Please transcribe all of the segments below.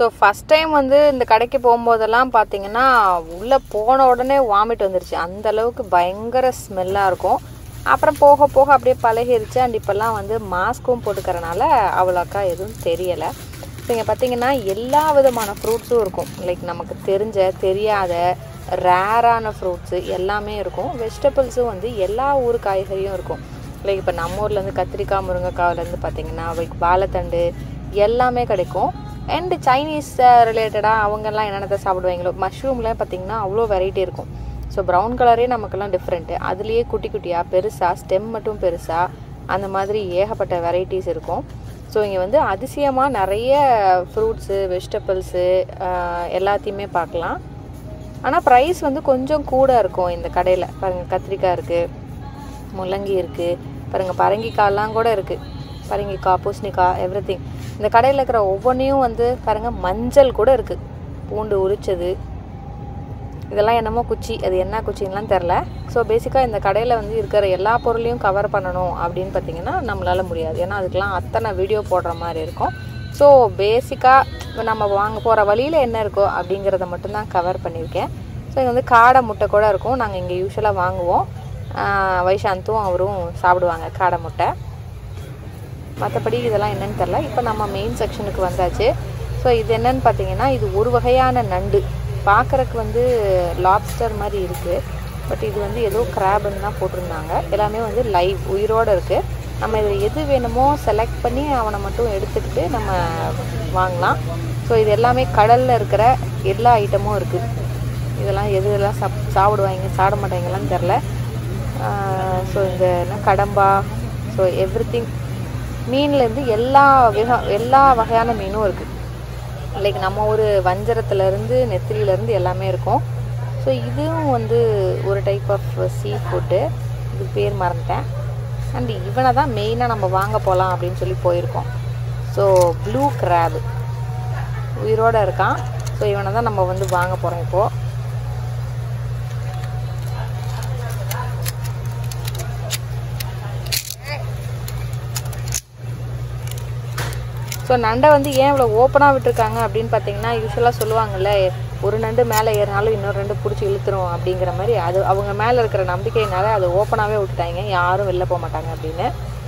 So first time வந்து இந்த கடைக்கு போகும்போதெல்லாம் பார்த்தீங்கன்னா உள்ளே போன உடனே வாமிட் வந்துருச்சு அந்த அளவுக்கு பயங்கர ஸ்மெல்லாக இருக்கும் அப்புறம் போக போக அப்படியே பழகிருச்சு அண்ட் இப்போல்லாம் வந்து மாஸ்க்கும் போட்டுக்கறனால அவ்வளோக்கா எதுவும் தெரியலை ஸோ இங்கே பார்த்தீங்கன்னா எல்லா விதமான ஃப்ரூட்ஸும் இருக்கும் லைக் நமக்கு தெரிஞ்ச தெரியாத ரேரான ஃப்ரூட்ஸு எல்லாமே இருக்கும் வெஜிடபிள்ஸும் வந்து எல்லா ஊர் காய்கறியும் இருக்கும் லைக் இப்போ நம்ம ஊர்லேருந்து கத்திரிக்காய் முருங்கைக்காவிலேருந்து பார்த்தீங்கன்னா லைக் வாழைத்தண்டு எல்லாமே கிடைக்கும் அண்டு சைனீஸ் ரிலேட்டடாக அவங்கெல்லாம் என்னென்னத்தை சாப்பிடுவாங்களோ மஷ்ரூமில் பார்த்தீங்கன்னா அவ்வளோ வெரைட்டி இருக்கும் ஸோ ப்ரௌன் கலரே நமக்கெல்லாம் டிஃப்ரெண்ட்டு அதுலேயே குட்டி குட்டியாக பெருசாக ஸ்டெம் மட்டும் பெருசாக அந்த மாதிரி ஏகப்பட்ட வெரைட்டிஸ் இருக்கும் ஸோ இங்கே வந்து அதிசயமாக நிறைய ஃப்ரூட்ஸு வெஜிடபிள்ஸு எல்லாத்தையுமே பார்க்கலாம் ஆனால் ப்ரைஸ் வந்து கொஞ்சம் கூட இருக்கும் இந்த கடையில் பாருங்கள் கத்திரிக்காய் இருக்குது முள்ளங்கி இருக்குது பாருங்கள் பரங்கிக்காயெல்லாம் கூட இருக்குது பரங்கிக்காய் பூசணிக்காய் எவ்ரி திங் இந்த கடையில் இருக்கிற ஒவ்வொன்றையும் வந்து பாருங்கள் மஞ்சள் கூட இருக்குது பூண்டு உரிச்சது இதெல்லாம் என்னமோ குச்சி அது என்ன குச்சின்லாம் தெரில ஸோ பேசிக்காக இந்த கடையில் வந்து இருக்கிற எல்லா பொருளையும் கவர் பண்ணணும் அப்படின்னு பார்த்தீங்கன்னா நம்மளால் முடியாது ஏன்னா அதுக்கெலாம் அத்தனை வீடியோ போடுற மாதிரி இருக்கும் ஸோ பேசிக்காக நம்ம வாங்க போகிற வழியில் என்ன இருக்கோ அப்படிங்கிறத மட்டும்தான் கவர் பண்ணியிருக்கேன் ஸோ இங்கே வந்து காடை முட்டை கூட இருக்கும் நாங்கள் இங்கே யூஸ்வலாக வாங்குவோம் ஆஹ் வைஷாந்தும் அவரும் சாப்பிடுவாங்க காடை முட்டை மற்றபடி இதெல்லாம் என்னன்னு தெரில இப்போ நம்ம மெயின் செக்ஷனுக்கு வந்தாச்சு ஸோ இது என்னன்னு பார்த்தீங்கன்னா இது ஒரு வகையான நண்டு பார்க்குறக்கு வந்து லாப்ஸ்டர் மாதிரி இருக்குது பட் இது வந்து ஏதோ கிராப்னு தான் போட்டிருந்தாங்க எல்லாமே வந்து லைவ் உயிரோடு இருக்குது நம்ம இதில் எது வேணுமோ செலக்ட் பண்ணி அவனை மட்டும் எடுத்துக்கிட்டு நம்ம வாங்கலாம் ஸோ இது எல்லாமே கடலில் இருக்கிற எல்லா ஐட்டமும் இருக்குது இதெல்லாம் எது எல்லாம் சாப் சாப்பிடுவாங்க சாப்பிட மாட்டாங்களான்னு தெரில ஸோ இந்த என்ன கடம்பா ஸோ எவ்ரி திங் மீன்லேருந்து எல்லா விக எல்லா வகையான மீனும் இருக்குது லைக் நம்ம ஒரு வஞ்சரத்துலேருந்து நெத்திலியிலேருந்து எல்லாமே இருக்கும் ஸோ இதுவும் வந்து ஒரு டைப் ஆஃப் சீ ஃபுட்டு இது பேர் மறந்துட்டேன் அண்ட் இவனை தான் மெயினாக நம்ம வாங்க போகலாம் அப்படின்னு சொல்லி போயிருக்கோம் ஸோ ப்ளூ கிராப் உயிரோடு இருக்கான் ஸோ இவனை தான் நம்ம வந்து வாங்க போகிறோம் இப்போது ஸோ நண்டை வந்து ஏன் இவ்வளோ ஓப்பனாக விட்டுருக்காங்க அப்படின்னு பார்த்தீங்கன்னா யூஸ்வலாக சொல்லுவாங்கல்ல ஒரு நண்டு மேலே ஏறினாலும் இன்னொரு ரெண்டு பிடிச்சி இழுத்துரும் அப்படிங்கிற மாதிரி அது அவங்க மேலே இருக்கிற நம்பிக்கையினால அதை ஓப்பனாகவே விட்டுட்டாங்க யாரும் வெளில போக மாட்டாங்க அப்படின்னு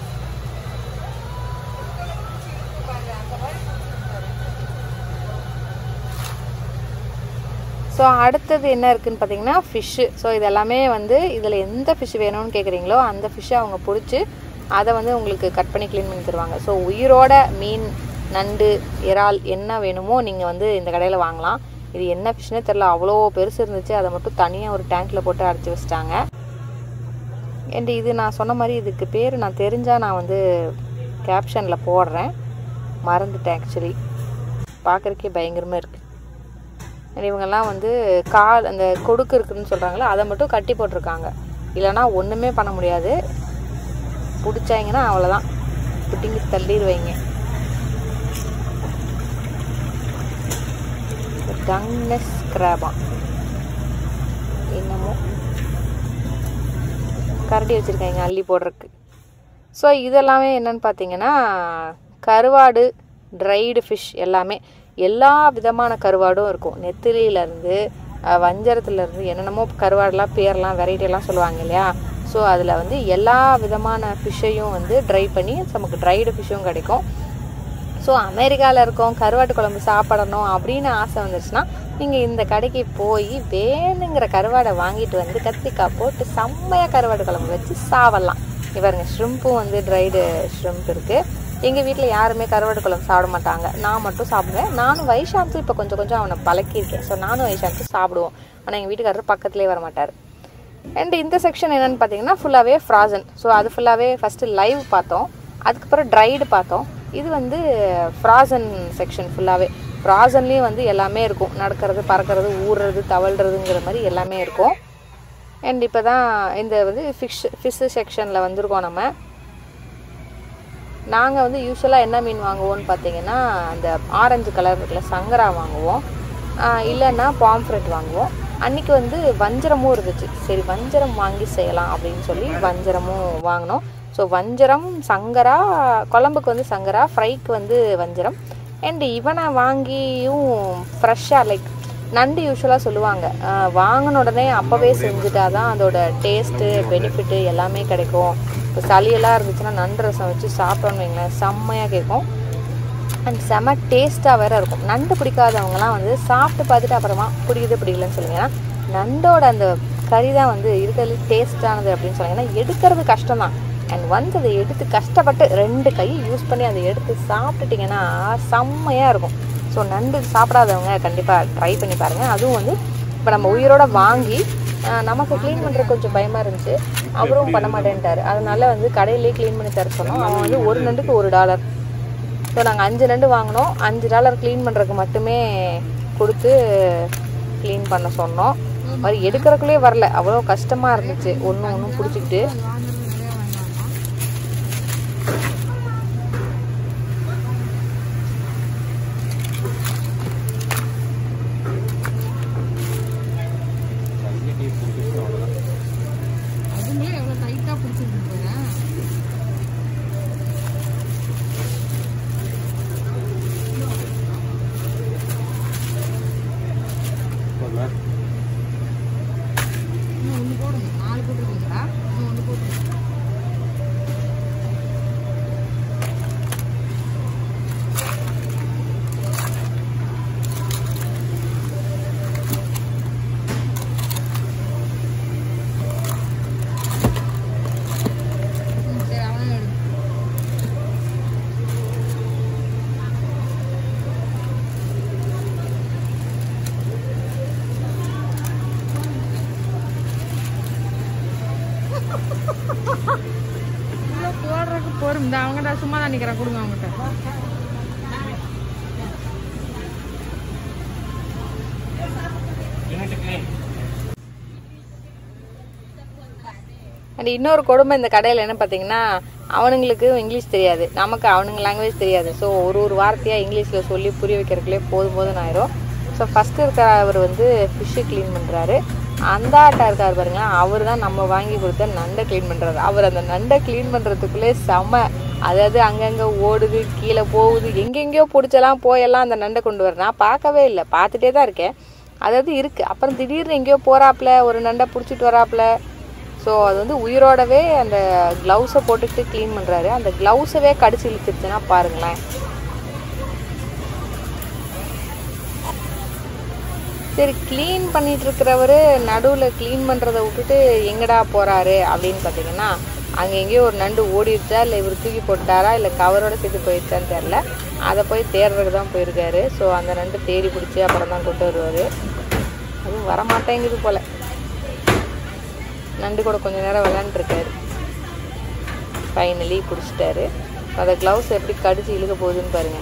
ஸோ அடுத்தது என்ன இருக்குன்னு பார்த்தீங்கன்னா ஃபிஷ்ஷு ஸோ இது எல்லாமே வந்து இதில் எந்த ஃபிஷ் வேணும்னு கேட்குறீங்களோ அந்த ஃபிஷ்ஷை அவங்க பிடிச்சி அதை வந்து உங்களுக்கு கட் பண்ணி க்ளீன் பண்ணி தருவாங்க ஸோ உயிரோட மீன் நண்டு இறால் என்ன வேணுமோ நீங்கள் வந்து இந்த கடையில் வாங்கலாம் இது என்ன ஃபிஷ்னே தெரில அவ்வளோ பெருசு இருந்துச்சு அதை மட்டும் தனியாக ஒரு டேங்க்கில் போட்டு அடைச்சி வச்சிட்டாங்க அண்ட் இது நான் சொன்ன மாதிரி இதுக்கு பேர் நான் தெரிஞ்சால் நான் வந்து கேப்ஷனில் போடுறேன் மறந்துட்டேன் ஆக்சுவலி பார்க்குறக்கே பயங்கரமாக இருக்குது அண்ட் இவங்கெல்லாம் வந்து கால் அந்த கொடுக்கு இருக்குதுன்னு சொல்கிறாங்களே அதை மட்டும் கட்டி போட்டிருக்காங்க இல்லைனா ஒன்றுமே பண்ண முடியாது பிடிச்சாங்கன்னா அவ்வளோதான் குட்டிங்க தள்ளிடுவீங்க டங்னஸ் கிராபா என்னமோ கரடி வச்சுருக்காங்க அள்ளி போடுறதுக்கு ஸோ இதெல்லாமே என்னன்னு பார்த்தீங்கன்னா கருவாடு ட்ரைடு ஃபிஷ் எல்லாமே எல்லா விதமான கருவாடும் இருக்கும் நெத்திலியிலேருந்து வஞ்சரத்துலேருந்து என்னென்னமோ கருவாடெலாம் பேர்லாம் வெரைட்டியெல்லாம் சொல்லுவாங்க இல்லையா ஸோ அதில் வந்து எல்லா விதமான ஃபிஷ்ஷையும் வந்து ட்ரை பண்ணி நமக்கு ட்ரைடு ஃபிஷ்ஷும் கிடைக்கும் ஸோ அமெரிக்காவில் இருக்கோம் கருவாட்டு குழம்பு சாப்பிடணும் அப்படின்னு ஆசை வந்துருச்சுன்னா நீங்கள் இந்த கடைக்கு போய் வேணுங்கிற கருவாடை வாங்கிட்டு வந்து கத்திரிக்காய் போட்டு செம்மையாக கருவாட்டு குழம்பு வச்சு சாப்பிட்லாம் இவருங்க ஷ்ரிம்ப்பும் வந்து ட்ரைடு ஷ்ரிம்ப் இருக்குது எங்கள் வீட்டில் யாருமே கருவாடு குழம்பு சாப்பிட மாட்டாங்க நான் மட்டும் சாப்பிடுவேன் நானும் வைஷாந்தும் இப்போ கொஞ்சம் கொஞ்சம் அவனை பழக்கியிருக்கேன் ஸோ நானும் வைஷாந்தும் சாப்பிடுவோம் ஆனால் எங்கள் வீட்டுக்காரர் பக்கத்துலேயே வர மாட்டார் அண்ட் இந்த செக்ஷன் என்னென்னு பார்த்தீங்கன்னா ஃபுல்லாகவே ஃப்ராசன் ஸோ அது ஃபுல்லாகவே ஃபஸ்ட்டு லைவ் பார்த்தோம் அதுக்கப்புறம் ட்ரைடு பார்த்தோம் இது வந்து ஃப்ராசன் செக்ஷன் ஃபுல்லாகவே ஃப்ராசன்லேயும் வந்து எல்லாமே இருக்கும் நடக்கிறது பறக்கிறது ஊறுறது தவழ்கிறதுங்கிற மாதிரி எல்லாமே இருக்கும் அண்ட் இப்போ தான் இந்த வந்து ஃபிஷ் ஃபிஷ்ஷு செக்ஷனில் வந்திருக்கோம் நம்ம நாங்கள் வந்து யூஸ்வலாக என்ன மீன் வாங்குவோம்னு பார்த்தீங்கன்னா அந்த ஆரஞ்சு கலர் இருக்குல்ல சங்கரா வாங்குவோம் இல்லைன்னா பாம்ஃப்ரெட் வாங்குவோம் அன்றைக்கி வந்து வஞ்சரமும் இருந்துச்சு சரி வஞ்சரம் வாங்கி செய்யலாம் அப்படின்னு சொல்லி வஞ்சரமும் வாங்கினோம் ஸோ வஞ்சரம் சங்கரா குழம்புக்கு வந்து சங்கரா ஃப்ரைக்கு வந்து வஞ்சரம் அண்ட் இவனை வாங்கியும் ஃப்ரெஷ்ஷாக லைக் நண்டு யூஸ்வலாக சொல்லுவாங்க ஆஹ் வாங்கின உடனே அப்போவே செஞ்சுட்டா தான் அதோட டேஸ்ட்டு பெனிஃபிட்டு எல்லாமே கிடைக்கும் இப்போ சளியெல்லாம் இருந்துச்சுன்னா நண்டு ரசம் வச்சு சாப்பிட்டோன்னு வைங்களேன் செம்மையாக கேட்கும் அண்ட் செம டேஸ்ட்டாக வேற இருக்கும் நண்டு பிடிக்காதவங்கலாம் வந்து சாப்பிட்டு பார்த்துட்டு அப்புறமா பிடிக்குது பிடிக்கலன்னு சொல்லுங்க ஏன்னா நண்டோட அந்த கறி தான் வந்து இருக்கிறதுல டேஸ்டானது அப்படின்னு சொல்லுங்க ஏன்னா எடுக்கிறது கஷ்டம் தான் அண்ட் ஒன்ஸ் அதை எடுத்து கஷ்டப்பட்டு ரெண்டு கை யூஸ் பண்ணி அதை எடுத்து சாப்பிட்டுட்டிங்கன்னா செம்மையாக இருக்கும் ஸோ நண்டு சாப்பிடாதவங்க கண்டிப்பாக ட்ரை பண்ணி பாருங்கள் அதுவும் வந்து இப்போ நம்ம உயிரோட வாங்கி ஆஹ், நமக்கு க்ளீன் பண்ணுறது கொஞ்சம் பயமாக இருந்துச்சு அவரும் பண்ண மாட்டேன்ட்டாரு அதனால வந்து கடையிலேயே க்ளீன் பண்ணி தர சொன்னோம் அவன் வந்து ஒரு நண்டுக்கு ஒரு டாலர் ஸோ நாங்கள் அஞ்சு நண்டு வாங்கினோம் அஞ்சு டாலர் க்ளீன் பண்ணுறதுக்கு மட்டுமே கொடுத்து க்ளீன் பண்ண சொன்னோம் மாதிரி எடுக்கிறக்குள்ளே வரல அவ்வளோ கஷ்டமாக இருந்துச்சு ஒன்று ஒன்றும் பிடிச்சிக்கிட்டு அதுங்களே எவ்வளோ டைட்டாக பிடிச்சிருக்கு பாரு. இன்னும் ஒன்று போடுங்க நாலு போட்டுருக்கீங்களா இன்னும் ஒன்று போட்டுருங்க ம், சரி அவனே எடு உள்ள போடுறதுக்கு போரும் இந்த அவங்ககிட்ட சும்மா தான் நிக்கிறேன் கொடுங்க அவங்ககிட்ட அண்ட் இன்னொரு கொடுமை இந்த கடையில் என்ன பார்த்தீங்கன்னா அவனுங்களுக்கு இங்கிலீஷ் தெரியாது நமக்கு அவனுங்க லாங்குவேஜ் தெரியாது ஸோ ஒரு ஒரு வார்த்தையாக இங்கிலீஷில் சொல்லி புரிய வைக்கிறதுக்குள்ளே போதும் போதும் ஆயிரும் ஸோ ஃபஸ்ட்டு இருக்கிற அவர் வந்து ஃபிஷ்ஷு க்ளீன் பண்ணுறாரு அந்த ஆட்டா இருக்கார் பாருங்களேன் அவர் தான் நம்ம வாங்கி கொடுத்த நண்டை க்ளீன் பண்ணுறாரு அவர் அந்த நண்டை க்ளீன் பண்ணுறதுக்குள்ளே செம அதாவது அங்கங்கே ஓடுது கீழே போகுது எங்கெங்கேயோ பிடிச்செல்லாம் போயெல்லாம் அந்த நண்டை கொண்டு வர நான் பார்க்கவே இல்லை பார்த்துட்டே தான் இருக்கேன் அதாவது இருக்குது அப்புறம் திடீர்னு எங்கேயோ போகிறாப்புல ஒரு நண்டை பிடிச்சிட்டு வராப்புல ஸோ அது வந்து உயிரோடவே அந்த க்ளவுஸை போட்டுக்கிட்டு க்ளீன் பண்ணுறாரு அந்த க்ளவுஸவே கடிச்சு இழுத்துருச்சுன்னா பாருங்களேன் சரி க்ளீன் பண்ணிட்டு இருக்கிறவர் நடுவில் க்ளீன் பண்ணுறதை விட்டுட்டு எங்கடா போகிறாரு அப்படின்னு பார்த்தீங்கன்னா அங்கே எங்கேயோ ஒரு நண்டு ஓடிடுச்சா இல்லை இவர் தூக்கி போட்டாரா இல்லை கவரோட சேர்த்து போயிடுச்சான்னு தெரில அதை போய் தேடுறதுக்கு தான் போயிருக்காரு ஸோ அந்த நண்டு தேடி பிடிச்சி அப்புறம் தான் கொண்டு வருவார் அதுவும் வரமாட்டேங்குது போல் நண்டு கூட கொஞ்ச நேரம் விளாண்டுருக்காரு ஃபைனலி பிடிச்சிட்டாரு அந்த க்ளவுஸ் எப்படி கடிச்சு இழுக்க போகுதுன்னு பாருங்க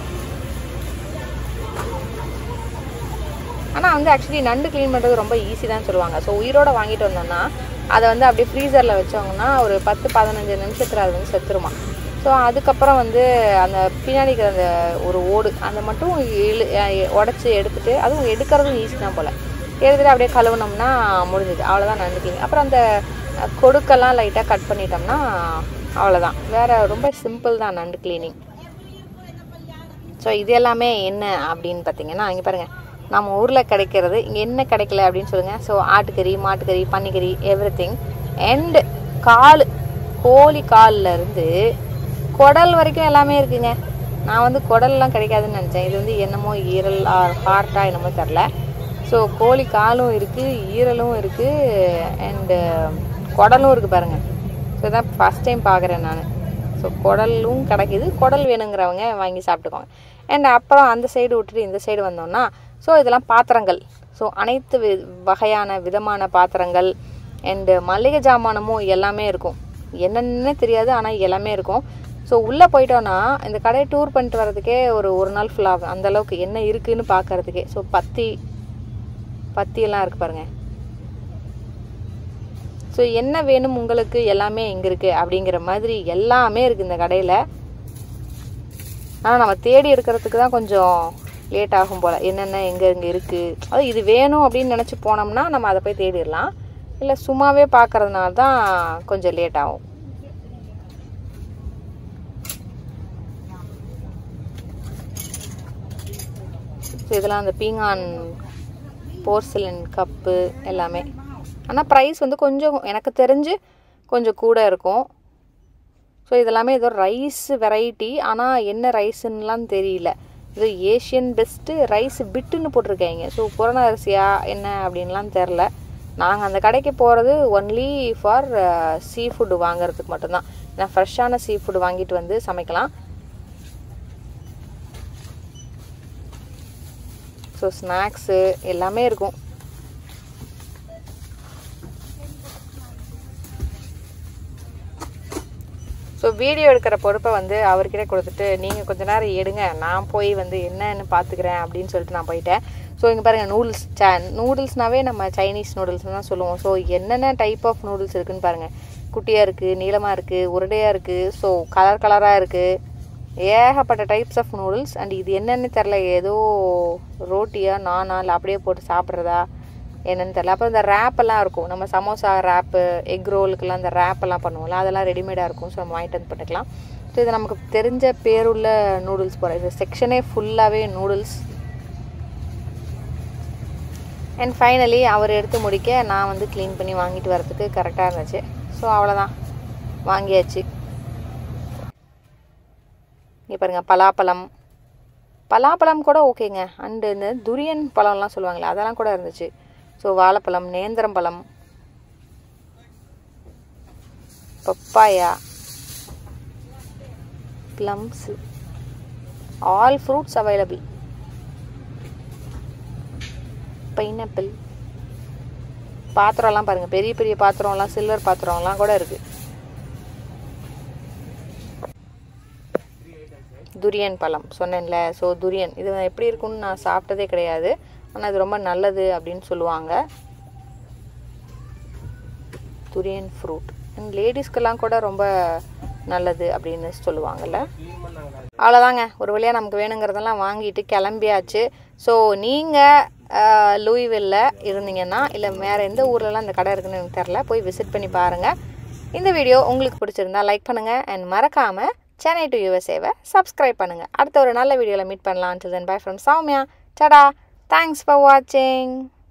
ஆனால் வந்து ஆக்சுவலி நண்டு க்ளீன் பண்ணுறது ரொம்ப ஈஸி தான் சொல்லுவாங்க ஸோ உயிரோட வாங்கிட்டு வந்தோம்னா அதை வந்து அப்படியே ஃப்ரீசரில் வச்சோங்கன்னா ஒரு பத்து பதினஞ்சு நிமிஷத்தில் அது வந்து செத்துருமா ஸோ அதுக்கப்புறம் வந்து அந்த பின்னாடி இருக்கிற அந்த ஒரு ஓடு அந்த மட்டும் இழு உடச்சி எடுத்துட்டு அதுவும் எடுக்கிறதும் ஈஸி தான் போல் எடுத்துட்டு அப்படியே கழுவுனோம்னா முடிஞ்சுது அவ்வளோதான் நண்டு க்ளீன் அப்புறம் அந்த அஹ், கொடுக்கெல்லாம் லைட்டாக கட் பண்ணிட்டோம்னா அவ்வளோதான் வேறு ரொம்ப சிம்பிள் தான் நண்டு க்ளீனிங் ஸோ இது எல்லாமே என்ன அப்படின்னு பார்த்தீங்கன்னா இங்கே பாருங்கள் நம்ம ஊரில் கிடைக்கிறது இங்கே என்ன கிடைக்கல அப்படின்னு சொல்லுங்கள் ஸோ ஆட்டுக்கறி மாட்டுக்கறி பன்னிக்கறி எவ்ரி திங் அண்டு கால் கோழி கால்ல இருந்து குடல் வரைக்கும் எல்லாமே இருக்குங்க நான் வந்து குடல்லாம் கிடைக்காதுன்னு நினச்சேன் இது வந்து என்னமோ ஈரல் ஹார்ட்டா என்னமோ தெரில ஸோ கோழி காலும் இருக்குது ஈரலும் இருக்குது அண்டு குடலும் இருக்குது பாருங்கள் ஸோ இதான் ஃபஸ்ட் டைம் பார்க்குறேன் நான் ஸோ குடலும் கிடைக்குது குடல் வேணுங்கிறவங்க வாங்கி சாப்பிட்டுக்கோங்க அண்ட் அப்புறம் அந்த சைடு விட்டுட்டு இந்த சைடு வந்தோம்னா ஸோ இதெல்லாம் பாத்திரங்கள் ஸோ அனைத்து வி வகையான விதமான பாத்திரங்கள் அண்டு மளிகை ஜாமானமும் எல்லாமே இருக்கும் என்னென்னு தெரியாது ஆனால் எல்லாமே இருக்கும் ஸோ உள்ளே போயிட்டோன்னா இந்த கடையை டூர் பண்ணிட்டு வரதுக்கே ஒரு ஒரு நாள் ஃபுல் ஆகும் அந்த அளவுக்கு என்ன இருக்குன்னு பார்க்கறதுக்கே ஸோ பத்தி பத்தியெல்லாம் இருக்கு பாருங்க ஸோ என்ன வேணும் உங்களுக்கு எல்லாமே இங்கே இருக்குது அப்படிங்கிற மாதிரி எல்லாமே இருக்குது இந்த கடையில் ஆனால் நம்ம தேடி எடுக்கிறதுக்கு தான் கொஞ்சம் லேட் ஆகும் போல் என்னென்ன எங்கே இங்கே இருக்குது அது இது வேணும் அப்படின்னு நினச்சி போனோம்னா நம்ம அதை போய் தேடிடலாம் இல்லை சும்மாவே பார்க்கறதுனால தான் கொஞ்சம் லேட் ஆகும் இதெல்லாம் அந்த பீங்கான் போர்சிலின் கப்பு எல்லாமே ஆனால் ப்ரைஸ் வந்து கொஞ்சம் எனக்கு தெரிஞ்சு கொஞ்சம் கூட இருக்கும் ஸோ இதெல்லாமே ஏதோ ரைஸ் வெரைட்டி ஆனால் என்ன ரைஸுன்னெலாம் தெரியல இது ஏஷியன் பெஸ்ட்டு ரைஸ் பிட்டுன்னு போட்டிருக்காங்க ஸோ புறண அரிசியா என்ன அப்படின்லாம் தெரில நாங்கள் அந்த கடைக்கு போகிறது ஒன்லி ஃபார் சீ ஃபுட்டு வாங்குறதுக்கு மட்டும்தான் ஏன்னா ஃப்ரெஷ்ஷான சீ ஃபுட் வாங்கிட்டு வந்து சமைக்கலாம் ஸோ ஸ்நாக்ஸு எல்லாமே இருக்கும் ஸோ வீடியோ எடுக்கிற பொறுப்பை வந்து அவர்கிட்ட கொடுத்துட்டு நீங்கள் கொஞ்ச நேரம் எடுங்க நான் போய் வந்து என்னன்னு பார்த்துக்கிறேன் அப்படின்னு சொல்லிட்டு நான் போயிட்டேன் ஸோ இங்கே பாருங்கள் நூடுல்ஸ் ச நூடுல்ஸ்னாவே நம்ம சைனீஸ் நூடுல்ஸ் தான் சொல்லுவோம் ஸோ என்னென்ன டைப் ஆஃப் நூடுல்ஸ் இருக்குன்னு பாருங்கள் குட்டியாக இருக்குது நீளமாக இருக்குது உருண்டையாக இருக்குது ஸோ கலர் கலராக இருக்குது ஏகப்பட்ட டைப்ஸ் ஆஃப் நூடுல்ஸ் அண்ட் இது என்னென்னு தெரில ஏதோ ரோட்டியா நானா இல்லை அப்படியே போட்டு சாப்பிட்றதா என்னன்னு தெரில அப்புறம் இந்த rap எல்லாம் இருக்கும் நம்ம சமோசா ரேப்பு எக் ரோலுக்கெல்லாம் இந்த wrap எல்லாம் பண்ணுவோம்ல அதெல்லாம் ரெடிமேடாக இருக்கும் ஸோ நம்ம வாங்கிட்டு வந்து பண்ணிக்கலாம் ஸோ இது நமக்கு தெரிஞ்ச பேருள்ள நூடுல்ஸ் போகிற இது செக்ஷனே ஃபுல்லாகவே நூடுல்ஸ் அண்ட் ஃபைனலி அவர் எடுத்து முடிக்க நான் வந்து க்ளீன் பண்ணி வாங்கிட்டு வரதுக்கு கரெக்டாக இருந்துச்சு ஸோ அவ்வளோதான் வாங்கியாச்சு இங்கே பாருங்கள் பலாப்பழம் பலாப்பழம் கூட ஓகேங்க அண்டு இந்த துரியன் பழம்லாம் சொல்லுவாங்களே அதெல்லாம் கூட இருந்துச்சு ஸோ வாழைப்பழம் நேந்திரம் பழம் papaya plums all fruits available pineapple பாத்திரம்லாம் பாருங்கள் பெரிய பெரிய பாத்திரம்லாம் சில்வர் பாத்திரம்லாம் கூட இருக்குது துரியன் பழம் சொன்னேன்ல ஸோ துரியன் இது எப்படி இருக்கும்னு நான் சாப்பிட்டதே கிடையாது ஆனால் இது ரொம்ப நல்லது அப்படின்னு சொல்லுவாங்க துரியன் ஃப்ரூட் அண்ட் லேடிஸ்க்கெல்லாம் கூட ரொம்ப நல்லது அப்படின்னு சொல்லுவாங்கல்ல அவ்வளோதாங்க ஒரு வழியாக நமக்கு வேணுங்கிறதெல்லாம் வாங்கிட்டு கிளம்பியாச்சு ஸோ நீங்கள் லூயிவில்ல இருந்தீங்கன்னா இல்லை வேறு எந்த ஊர்லலாம் இந்த கடை இருக்குன்னு எனக்கு தெரில போய் விசிட் பண்ணி பாருங்கள் இந்த வீடியோ உங்களுக்கு பிடிச்சிருந்தா லைக் பண்ணுங்கள் அண்ட் மறக்காமல் சென்னை டு யூஎஸ்ஏவை சப்ஸ்கிரைப் பண்ணுங்கள் அடுத்த ஒரு நல்ல வீடியோவில் மீட் பண்ணலாம் until then bye from Soumya டடா தேங்க்ஸ் ஃபார் வாட்சிங்